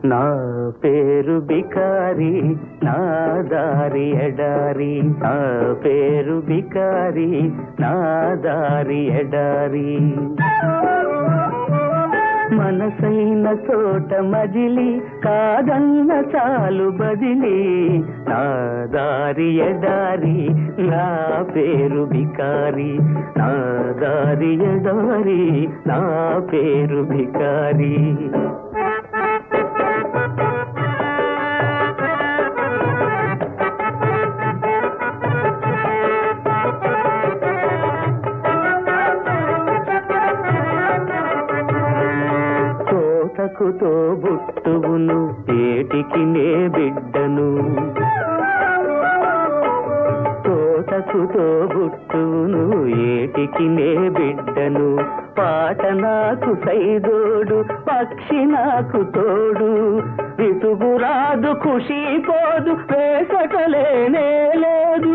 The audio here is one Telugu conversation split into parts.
నా పేరు బికారి నా దారి ఎడారి నా పేరు బికారి నా దారి ఎడారి మనసైన చోట మజిలి కాదన్న చాలు బదిలి నా దారి ఎడారి నా పేరు బికారి నా దారి ఎడారి నా పేరు బికారి తోటకు తోబుట్టువును ఏటికి నే బిడ్డను తోటకు తోబుట్టువును ఏటికి నే బిడ్డను పాట నాకు సైదోడు పక్షి నాకు తోడు విసుగురాదు ఖుషి పోదు వేసటలేనే లేదు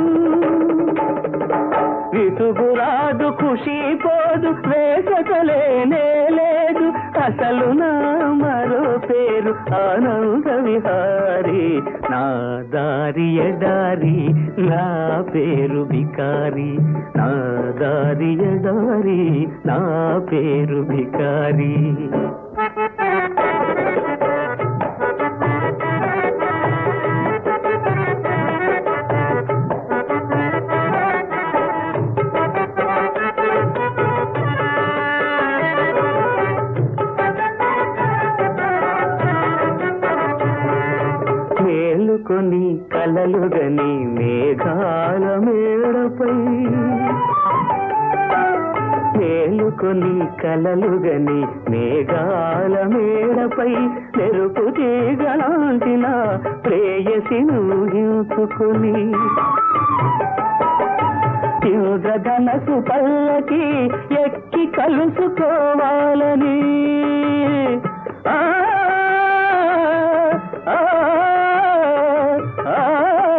విసుగురాదు ఖుషి పోదు వేసటలేనే లేదు అసలు నా మరో పేరు ఆనంద విహారి నా దారి ఎడారి నా పేరు బికారి నా దారి ఎడారి నా పేరు బికారి మేలుకొని కలలుగని మేఘాల మేడపై మేలుకొని కలలుగని మేఘాల మేడపై మెరుపు తీగలాంటిన ప్రేయసిను ఊహించుకుని ధనసు పల్లకి ఎక్కి కలుసుకోవాలని ఆ ఆ, ఆ,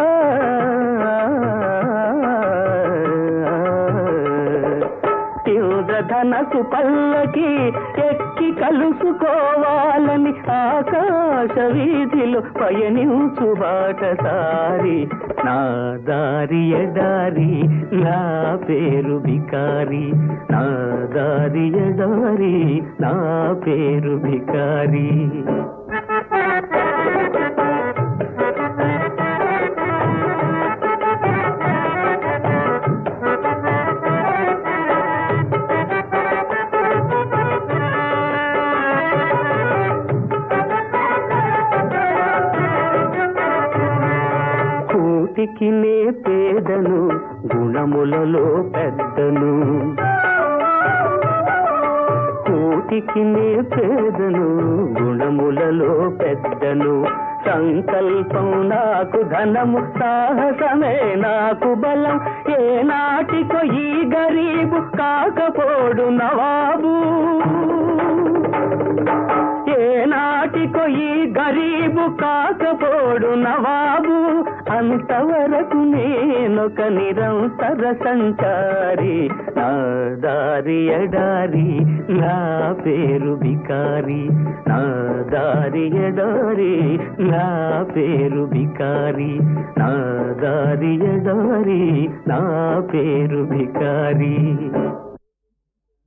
ధనసు పల్లకి ఎక్కి కలుసుకోవాలని ఆకాశ వీధిలో పయనించు బాటసారి నా దారి ఎడారి నా పేరు బికారి నా దారి ఎడారి నా పేరు బికారి కూటికి నే పేదను గుణములలో పెద్దను కూటికి నే పేదను గుణములలో పెద్దను సంకల్పం నాకు ధనము సాహసమే నాకు బలం ఏ నాటికో ఈ గరీబు కాకపోడు నవాబు ఏ నాటికో ఈ గరీబు కాకపోడు నవాబు అంతవరకు నేనొక నిరంతర సంచారి నా దారి ఎడారి నా పేరు బికారి నా దారి ఎడారి నా పేరు బికారి నా దారి ఎడారి నా పేరు బికారి